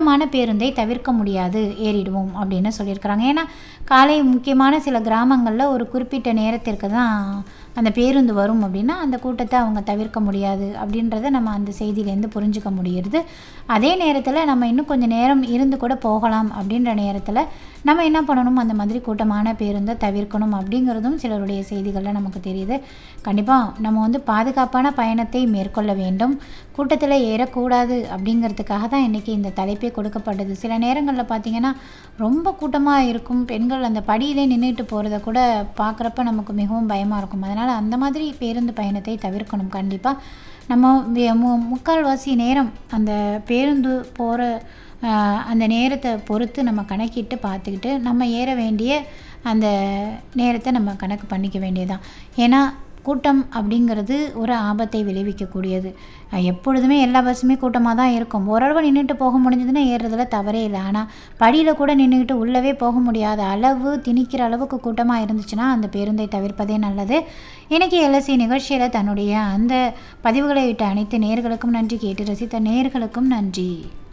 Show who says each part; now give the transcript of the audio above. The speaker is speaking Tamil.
Speaker 1: கூட்டமான பேருந்தை தவிர்க்க முடியாது ஏறிடுவோம் அப்படின்னு சொல்லியிருக்கிறாங்க ஏன்னா காலை முக்கியமான சில கிராமங்களில் ஒரு குறிப்பிட்ட நேரத்திற்கு தான் அந்த பேருந்து வரும் அப்படின்னா அந்த கூட்டத்தை அவங்க தவிர்க்க முடியாது அப்படின்றத நம்ம அந்த செய்தியிலேருந்து புரிஞ்சுக்க முடியுது அதே நேரத்தில் நம்ம இன்னும் கொஞ்சம் நேரம் இருந்து கூட போகலாம் அப்படின்ற நேரத்தில் நம்ம என்ன பண்ணணும் அந்த மாதிரி கூட்டமான பேருந்தை தவிர்க்கணும் அப்படிங்கிறதும் சிலருடைய செய்திகளில் நமக்கு தெரியுது கண்டிப்பாக நம்ம வந்து பாதுகாப்பான பயணத்தை மேற்கொள்ள வேண்டும் கூட்டத்தில் ஏறக்கூடாது அப்படிங்கிறதுக்காக தான் இன்றைக்கி இந்த தலைப்பே கொடுக்கப்பட்டது சில நேரங்களில் பார்த்திங்கன்னா ரொம்ப கூட்டமாக இருக்கும் பெண்கள் அந்த படியிலே நின்றுட்டு போகிறத கூட பார்க்குறப்ப நமக்கு மிகவும் பயமாக இருக்கும் அதனால் அந்த மாதிரி பேருந்து பயணத்தை தவிர்க்கணும் கண்டிப்பாக நம்ம வே- மு- முக்கால்வாசி நேரம் அந்த பேருந்து போகிற அந்த நேரத்தை பொறுத்து நம்ம கணக்கிட்டு பார்த்துக்கிட்டு நம்ம ஏற வேண்டிய அந்த நேரத்தை நம்ம கணக்கு பண்ணிக்க வேண்டியதுதான் ஏன்னா கூட்டம் அப்படிங்கிறது ஒரு ஆபத்தை விளைவிக்கக்கூடியது அஹ் எப்பொழுதுமே எல்லா பஸ்ஸுமே கூட்டமாக தான் இருக்கும் ஓரளவு நின்றுட்டு போக முடிஞ்சதுன்னா ஏறுறதுல தவறே இல்லை ஆனால் படியில் கூட நின்றுக்கிட்டு உள்ளவே போக முடியாத அளவு திணிக்கிற அளவுக்கு கூட்டமாக இருந்துச்சுன்னா அந்த பேருந்தை தவிர்ப்பதே நல்லது இன்னைக்கு எல்எஸ்சி நிகழ்ச்சியில் தன்னுடைய அந்த பதிவுகளை விட்ட அனைத்து நேர்களுக்கும் நன்றி கேட்டு ரசித்த நேர்களுக்கும் நன்றி